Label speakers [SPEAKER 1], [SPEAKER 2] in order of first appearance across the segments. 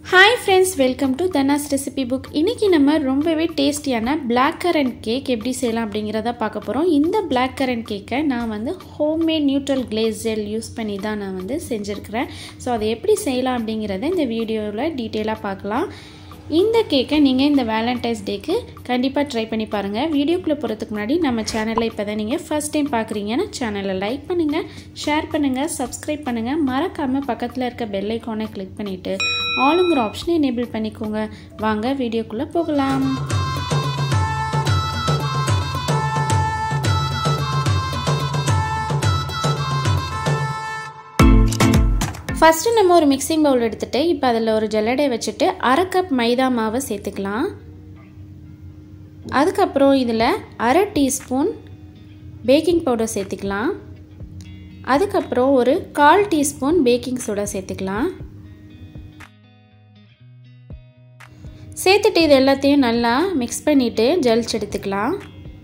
[SPEAKER 1] hi friends welcome to Dhana's recipe book இன்றைக்கி நம்ம ரொம்பவே டேஸ்டியான பிளாக் கரண்ட் கேக் எப்படி செய்யலாம் அப்படிங்கிறத பார்க்க போகிறோம் இந்த பிளாக் கரண்ட் கேக்கை நான் வந்து homemade neutral glaze gel use பண்ணி தான் நான் வந்து செஞ்சுருக்கிறேன் ஸோ அதை எப்படி செய்யலாம் அப்படிங்கிறத இந்த வீடியோவில் டீட்டெயிலாக பார்க்கலாம் இந்த கேக்கை நீங்கள் இந்த வேலண்டைன்ஸ் டேக்கு கண்டிப்பாக ட்ரை பண்ணி பாருங்கள் வீடியோக்குள்ளே போகிறதுக்கு முன்னாடி நம்ம சேனலில் இப்போ தான் நீங்கள் ஃபஸ்ட் டைம் பார்க்குறீங்கன்னா சேனலை லைக் பண்ணுங்கள் ஷேர் பண்ணுங்கள் சப்ஸ்கிரைப் பண்ணுங்கள் மறக்காமல் பக்கத்தில் இருக்க பெல் ஐக்கானை கிளிக் பண்ணிவிட்டு ஆளுங்கிற ஆப்ஷனை எனேபிள் பண்ணிக்கோங்க வாங்க வீடியோக்குள்ளே போகலாம் ஃபஸ்ட்டு நம்ம ஒரு மிக்சிங் பவுல் எடுத்துகிட்டு இப்போ அதில் ஒரு ஜல்லடை வச்சுட்டு அரை கப் மைதா மாவை சேர்த்துக்கலாம் அதுக்கப்புறம் இதில் அரை டீஸ்பூன் பேக்கிங் பவுடர் சேர்த்துக்கலாம் அதுக்கப்புறம் ஒரு கால் டீஸ்பூன் பேக்கிங் சோடா சேர்த்துக்கலாம் சேர்த்துட்டு இது எல்லாத்தையும் நல்லா மிக்ஸ் பண்ணிவிட்டு ஜலிச்சு எடுத்துக்கலாம்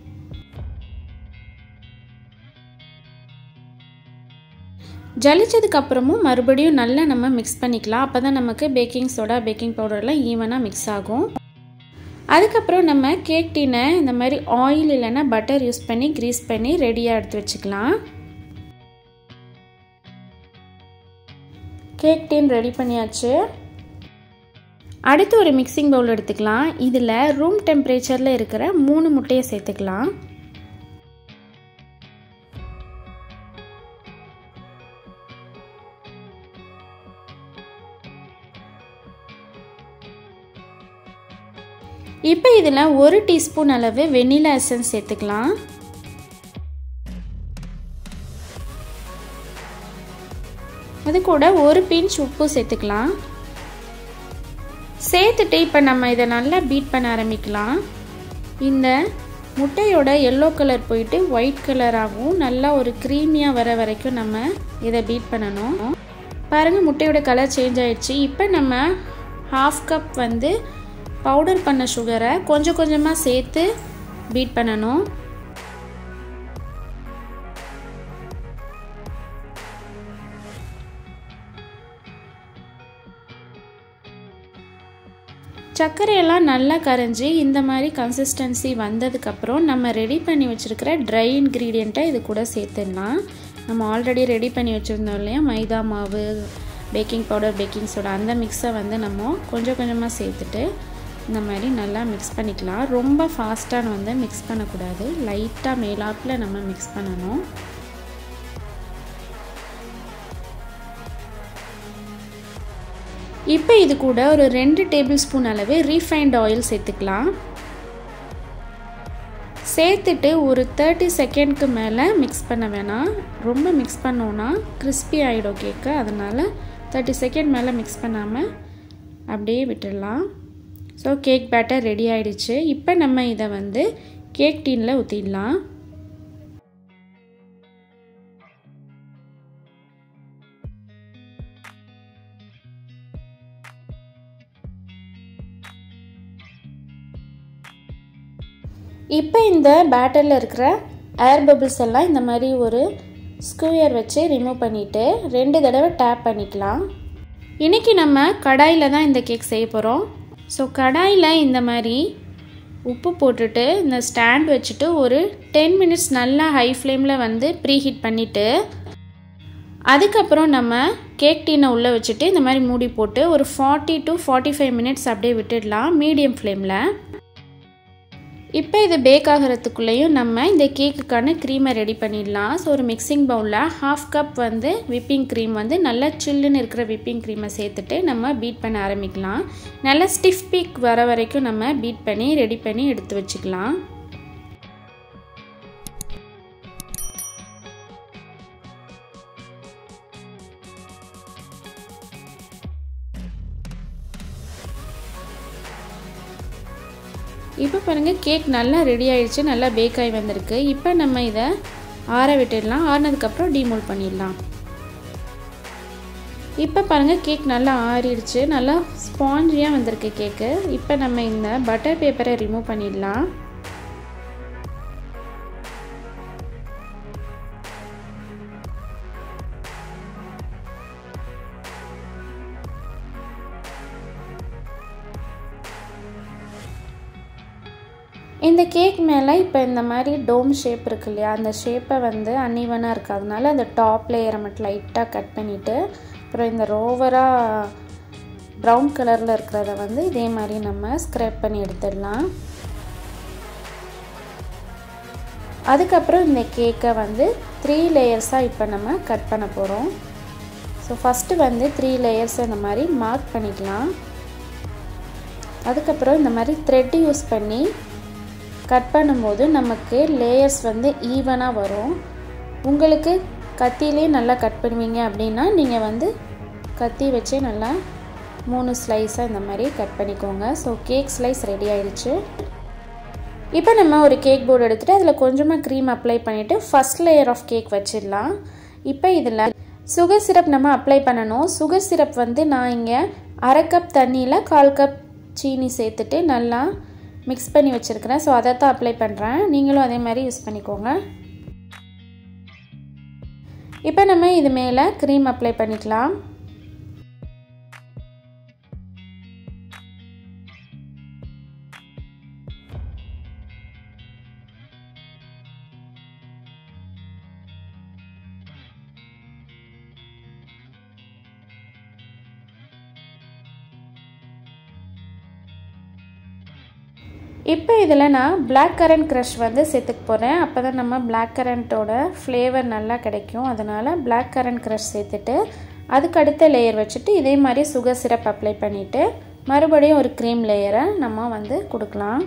[SPEAKER 1] ஜலிச்சதுக்கப்புறமும் மறுபடியும் நல்லா நம்ம மிக்ஸ் பண்ணிக்கலாம் அப்போ தான் நமக்கு பேக்கிங் சோடா பேக்கிங் பவுடர்லாம் ஈவனாக மிக்ஸ் ஆகும் அதுக்கப்புறம் நம்ம கேக் டீனை இந்த மாதிரி ஆயில் இல்லைன்னா பட்டர் யூஸ் பண்ணி க்ரீஸ் பண்ணி ரெடியாக எடுத்து வச்சுக்கலாம் கேக் டீன் ரெடி பண்ணியாச்சு அடுத்து ஒரு மிக்சிங் பவுல் எடுத்துக்கலாம் இதில் ரூம் டெம்பரேச்சரில் இருக்கிற மூணு முட்டையை சேர்த்துக்கலாம் இப்போ இதில் ஒரு டீஸ்பூன் அளவு வெண்ணிலா எசன்ஸ் சேர்த்துக்கலாம் அது கூட ஒரு பிஞ்ச் உப்பு சேர்த்துக்கலாம் சேர்த்துட்டு இப்போ நம்ம இதை நல்லா பீட் பண்ண ஆரம்பிக்கலாம் இந்த முட்டையோட எல்லோ கலர் போயிட்டு ஒயிட் கலர் ஆகும் நல்லா ஒரு க்ரீமியாக வர வரைக்கும் நம்ம இதை பீட் பண்ணணும் பாருங்கள் முட்டையோட கலர் சேஞ்ச் ஆயிடுச்சு இப்போ நம்ம ஹாஃப் கப் வந்து பவுடர் பண்ண சுகரை கொஞ்சம் கொஞ்சமாக சேர்த்து பீட் பண்ணணும் சர்க்கரையெல்லாம் நல்லா கரைஞ்சி இந்த மாதிரி கன்சிஸ்டன்சி வந்ததுக்கப்புறம் நம்ம ரெடி பண்ணி வச்சுருக்கிற ட்ரை இன்க்ரீடியண்ட்டை இது கூட சேர்த்துடலாம் நம்ம ஆல்ரெடி ரெடி பண்ணி வச்சுருந்தோம் இல்லையா மைதா மாவு பேக்கிங் பவுடர் பேக்கிங் சோடா அந்த மிக்ஸை வந்து நம்ம கொஞ்சம் கொஞ்சமாக சேர்த்துட்டு இந்த மாதிரி நல்லா மிக்ஸ் பண்ணிக்கலாம் ரொம்ப ஃபாஸ்ட்டாக வந்து மிக்ஸ் பண்ணக்கூடாது லைட்டாக மேலாப்பில் நம்ம மிக்ஸ் பண்ணணும் இப்போ இது கூட ஒரு ரெண்டு டேபிள் ஸ்பூன் அளவு ரீஃபைண்ட் ஆயில் சேர்த்துக்கலாம் சேர்த்துட்டு ஒரு தேர்ட்டி செகண்ட்க்கு மேலே மிக்ஸ் பண்ண வேணாம் ரொம்ப மிக்ஸ் பண்ணோன்னா கிறிஸ்பி ஆகிடும் கேக்கு அதனால் தேர்ட்டி செகண்ட் மேலே மிக்ஸ் பண்ணாமல் அப்படியே விட்டுடலாம் ஸோ கேக் பேட்டர் ரெடி ஆகிடுச்சு இப்போ நம்ம இதை வந்து கேக் டீனில் ஊற்றிடலாம் இப்போ இந்த பேட்டரில் இருக்கிற ஏர் பபிள்ஸ் எல்லாம் இந்த மாதிரி ஒரு ஸ்கூயர் வச்சு ரிமூவ் பண்ணிவிட்டு ரெண்டு தடவை டேப் பண்ணிக்கலாம் இன்றைக்கி நம்ம கடாயில் தான் இந்த கேக் செய்ய போகிறோம் ஸோ கடாயில் இந்த மாதிரி உப்பு போட்டுட்டு இந்த ஸ்டாண்ட் வச்சுட்டு ஒரு டென் மினிட்ஸ் நல்லா ஹை ஃப்ளேமில் வந்து ப்ரீ ஹீட் பண்ணிவிட்டு அதுக்கப்புறம் நம்ம கேக் டீனை உள்ளே வச்சுட்டு இந்த மாதிரி மூடி போட்டு ஒரு forty to forty five minutes அப்படியே விட்டுடலாம் மீடியம் ஃப்ளேமில் இப்போ இது பேக் ஆகிறதுக்குள்ளேயும் நம்ம இந்த கேக்குக்கான க்ரீமை ரெடி பண்ணிடலாம் ஸோ ஒரு மிக்சிங் பவுலில் ஹாஃப் கப் வந்து விப்பிங் க்ரீம் வந்து நல்லா சில்லுன்னு இருக்கிற விப்பிங் க்ரீமை சேர்த்துட்டு நம்ம பீட் பண்ண ஆரம்பிக்கலாம் நல்லா ஸ்டிஃப் பீக் வர வரைக்கும் நம்ம பீட் பண்ணி ரெடி பண்ணி எடுத்து வச்சுக்கலாம் இப்போ பாருங்கள் கேக் நல்லா ரெடி ஆயிடுச்சு நல்லா பேக் ஆகி வந்திருக்கு இப்போ நம்ம இதை ஆற விட்டுடலாம் ஆறினதுக்கப்புறம் டீமோல் பண்ணிடலாம் இப்போ பாருங்கள் கேக் நல்லா ஆறிடுச்சு நல்லா ஸ்பாஞ்சியாக வந்திருக்கு கேக்கு இப்போ நம்ம இந்த பட்டர் பேப்பரை ரிமூவ் பண்ணிடலாம் இந்த கேக் மேலே இப்போ இந்த மாதிரி டோம் ஷேப் இருக்கு இல்லையா அந்த ஷேப்பை வந்து அன்இவனாக இருக்கிறதுனால அந்த டாப் லேயரை மட்டும் லைட்டாக கட் பண்ணிவிட்டு அப்புறம் இந்த ரோவராக ப்ரௌன் கலரில் இருக்கிறத வந்து இதே மாதிரி நம்ம ஸ்க்ரப் பண்ணி எடுத்துடலாம் அதுக்கப்புறம் இந்த கேக்கை வந்து த்ரீ லேயர்ஸாக இப்போ நம்ம கட் பண்ண போகிறோம் ஸோ ஃபஸ்ட்டு வந்து த்ரீ லேயர்ஸ் இந்த மாதிரி மார்க் பண்ணிக்கலாம் அதுக்கப்புறம் இந்த மாதிரி த்ரெட் யூஸ் பண்ணி கட் பண்ணும்போது நமக்கு லேயர்ஸ் வந்து ஈவனாக வரும் உங்களுக்கு கத்திலே நல்லா கட் பண்ணுவீங்க அப்படின்னா நீங்கள் வந்து கத்தி வச்சே நல்லா மூணு ஸ்லைஸாக இந்த மாதிரி கட் பண்ணிக்கோங்க ஸோ கேக் ஸ்லைஸ் ரெடி ஆயிடுச்சு இப்போ நம்ம ஒரு கேக் போர்டு எடுத்துகிட்டு அதில் கொஞ்சமாக க்ரீம் அப்ளை பண்ணிவிட்டு ஃபஸ்ட் லேயர் ஆஃப் கேக் வச்சிடலாம் இப்போ இதில் சுகர் சிரப் நம்ம அப்ளை பண்ணணும் சுகர் சிரப் வந்து நான் இங்கே அரை கப் தண்ணியில் கால் கப் சீனி சேர்த்துட்டு நல்லா மிக்ஸ் பண்ணி வச்சுருக்கிறேன் ஸோ அதை தான் அப்ளை பண்ணுறேன் நீங்களும் அதே மாதிரி யூஸ் பண்ணிக்கோங்க இப்போ நம்ம இது மேலே க்ரீம் அப்ளை பண்ணிக்கலாம் இப்போ இதில் நான் பிளாக் கரண்ட் க்ரஷ் வந்து சேர்த்துக்க போகிறேன் அப்போ தான் நம்ம பிளாக் கரண்ட்டோட ஃப்ளேவர் நல்லா கிடைக்கும் அதனால் பிளாக் கரண்ட் க்ரஷ் சேர்த்துட்டு அதுக்கு அடுத்த லேயர் வச்சுட்டு இதே மாதிரி சுகர் சிரப் அப்ளை பண்ணிவிட்டு மறுபடியும் ஒரு க்ரீம் லேயரை நம்ம வந்து கொடுக்கலாம்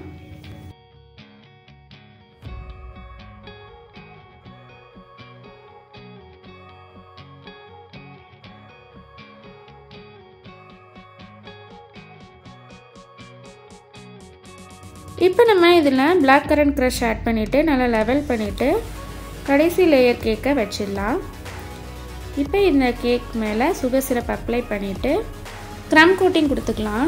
[SPEAKER 1] இப்போ நம்ம இதில் பிளாக் கரண்ட் க்ரஷ் ஆட் பண்ணிவிட்டு நல்லா லெவல் பண்ணிவிட்டு கடைசி லேயர் கேக்கை வச்சிடலாம் இப்போ இந்த கேக் மேலே சுகர் சிரப் அப்ளை பண்ணிவிட்டு க்ரம் கோட்டிங் கொடுத்துக்கலாம்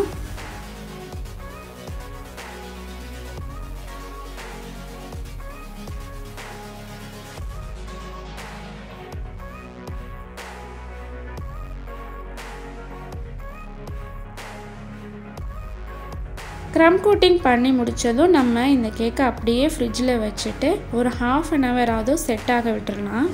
[SPEAKER 1] க்ரம் கோட்டிங் பண்ணி முடித்ததும் நம்ம இந்த கேக்கை அப்படியே ஃப்ரிட்ஜில் வச்சுட்டு ஒரு ஹாஃப் அன் ஹவராவது செட் ஆக விட்டுறலாம்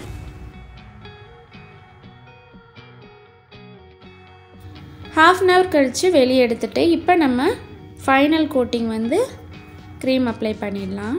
[SPEAKER 1] ஹாஃப் அன் ஹவர் கழித்து வெளியே எடுத்துகிட்டு இப்போ நம்ம ஃபைனல் கோட்டிங் வந்து க்ரீம் அப்ளை பண்ணிடலாம்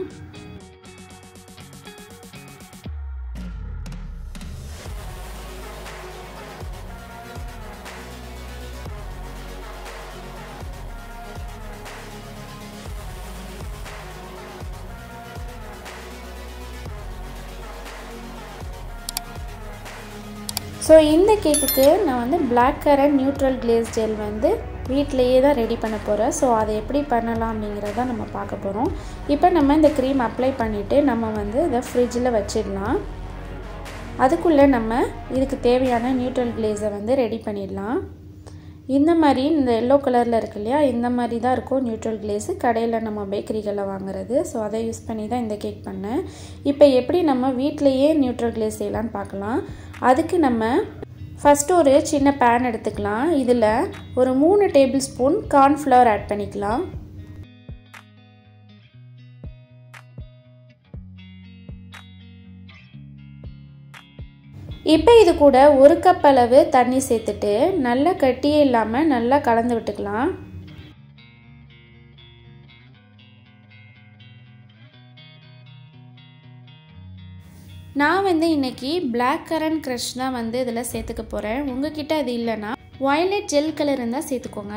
[SPEAKER 1] ஸோ இந்த கேக்குக்கு நான் வந்து black currant neutral glaze gel வந்து வீட்டிலையே தான் ரெடி பண்ண போகிறேன் ஸோ அதை எப்படி பண்ணலாம் அப்படிங்கிறத நம்ம பார்க்க போகிறோம் இப்போ நம்ம இந்த க்ரீம் அப்ளை பண்ணிவிட்டு நம்ம வந்து இதை ஃப்ரிட்ஜில் வச்சிடலாம் அதுக்குள்ளே நம்ம இதுக்கு தேவையான நியூட்ரல் கிளேஸை வந்து ரெடி பண்ணிடலாம் இந்த மாதிரி இந்த எல்லோ கலரில் இருக்கு இல்லையா இந்த மாதிரி தான் இருக்கும் நியூட்ரல் கிளேஸு கடையில் நம்ம பேக்கரிகளில் வாங்குறது ஸோ அதை யூஸ் பண்ணி தான் இந்த கேக் பண்ணேன் இப்போ எப்படி நம்ம வீட்டிலையே நியூட்ரல் கிளேஸ் செய்யலான்னு பார்க்கலாம் அதுக்கு நம்ம ஃபஸ்ட்டு ஒரு சின்ன பேன் எடுத்துக்கலாம் இதில் ஒரு மூணு டேபிள் ஸ்பூன் கார்ன்ஃப்ளவர் ஆட் பண்ணிக்கலாம் இப்போ இது கூட ஒரு கப் அளவு தண்ணி சேர்த்துட்டு நல்லா கட்டியே இல்லாமல் நல்லா கலந்து விட்டுக்கலாம் நான் வந்து இன்றைக்கி பிளாக் கரண்ட் க்ரஷ் தான் வந்து இதில் சேர்த்துக்க போகிறேன் உங்ககிட்ட அது இல்லைன்னா வயலட் ஜெல் கலர் இருந்தால் சேர்த்துக்கோங்க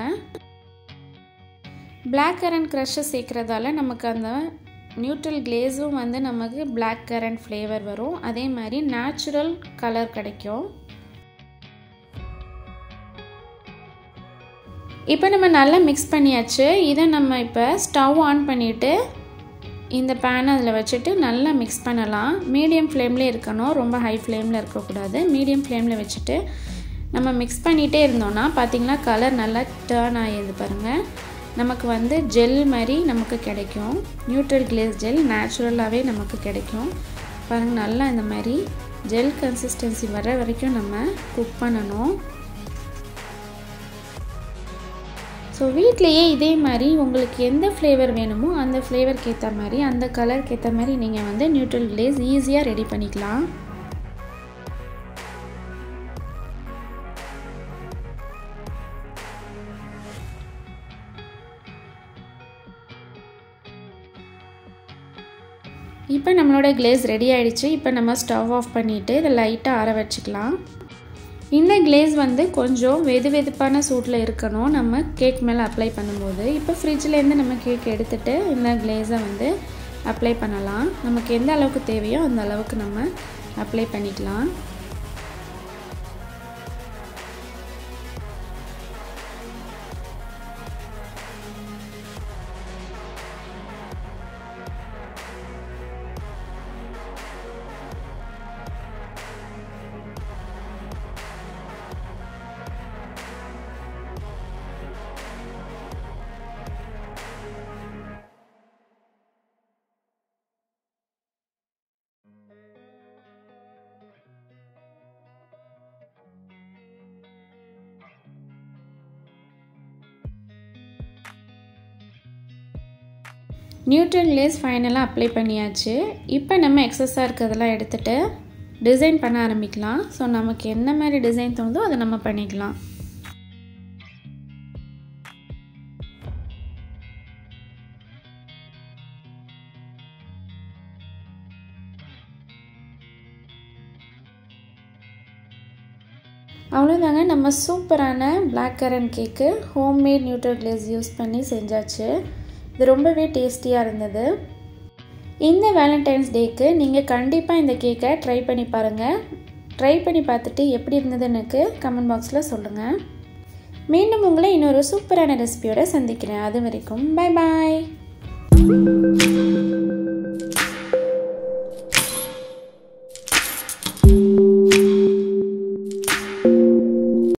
[SPEAKER 1] பிளாக் கரண்ட் க்ரஷ்ஷை சேர்க்குறதால நமக்கு அந்த நியூட்ரல் கிளேஸும் வந்து நமக்கு பிளாக் கரண்ட் ஃப்ளேவர் வரும் அதே மாதிரி நேச்சுரல் கலர் கிடைக்கும் இப்போ நம்ம நல்லா மிக்ஸ் பண்ணியாச்சு இதை நம்ம இப்போ ஸ்டவ் ஆன் பண்ணிவிட்டு இந்த பேனை அதில் வச்சுட்டு நல்லா மிக்ஸ் பண்ணலாம் மீடியம் ஃப்ளேம்லேயே இருக்கணும் ரொம்ப ஹை ஃப்ளேமில் இருக்கக்கூடாது மீடியம் ஃப்ளேமில் வச்சுட்டு நம்ம மிக்ஸ் பண்ணிகிட்டே இருந்தோன்னா பார்த்திங்கன்னா கலர் நல்லா டேர்ன் ஆகிடுது பாருங்கள் நமக்கு வந்து ஜெல் மாதிரி நமக்கு கிடைக்கும் நியூட்ரல் கிளேஸ் ஜெல் நேச்சுரலாகவே நமக்கு கிடைக்கும் பாருங்கள் நல்லா இந்த மாதிரி ஜெல் கன்சிஸ்டன்சி வர வரைக்கும் நம்ம குக் பண்ணணும் ஸோ வீட்லேயே இதே மாதிரி உங்களுக்கு எந்த ஃப்ளேவர் வேணுமோ அந்த ஃப்ளேவருக்கு ஏற்ற மாதிரி அந்த கலருக்கு ஏற்ற மாதிரி நீங்கள் வந்து நியூட்ரல் கிளேஸ் ஈஸியாக ரெடி பண்ணிக்கலாம் இப்போ நம்மளோட கிளேஸ் ரெடி ஆகிடுச்சு இப்போ நம்ம ஸ்டவ் ஆஃப் பண்ணிவிட்டு இதை லைட்டாக ஆற வச்சுக்கலாம் இந்த கிளேஸ் வந்து கொஞ்சம் வெது வெதுப்பான சூட்டில் இருக்கணும் நம்ம கேக் மேலே அப்ளை பண்ணும்போது இப்போ ஃப்ரிட்ஜ்லேருந்து நம்ம கேக் எடுத்துகிட்டு இந்த கிளேஸை வந்து அப்ளை பண்ணலாம் நமக்கு எந்த அளவுக்கு தேவையோ அந்த அளவுக்கு நம்ம அப்ளை பண்ணிக்கலாம் நியூட்ரல் லேஸ் ஃபைனலாக அப்ளை பண்ணியாச்சு இப்போ நம்ம எக்ஸஸாக இருக்கிறதெல்லாம் எடுத்துகிட்டு டிசைன் பண்ண ஆரம்பிக்கலாம் ஸோ நமக்கு என்ன மாதிரி டிசைன் தோணுதோ அதை நம்ம பண்ணிக்கலாம் அவ்வளோதாங்க நம்ம சூப்பரான black currant cake homemade neutral glaze use பண்ணி செஞ்சாச்சு இது ரொம்பவே டேஸ்டியாக இருந்தது இந்த வேலண்டைன்ஸ் டேக்கு நீங்கள் கண்டிப்பாக இந்த கேக்கை ட்ரை பண்ணி பாருங்கள் ட்ரை பண்ணி பார்த்துட்டு எப்படி இருந்ததுன்னு எனக்கு கமெண்ட் பாக்ஸில் சொல்லுங்கள் மீண்டும் உங்களை இன்னொரு சூப்பரான ரெசிபியோட சந்திக்கிறேன் அது வரைக்கும் பை பாய்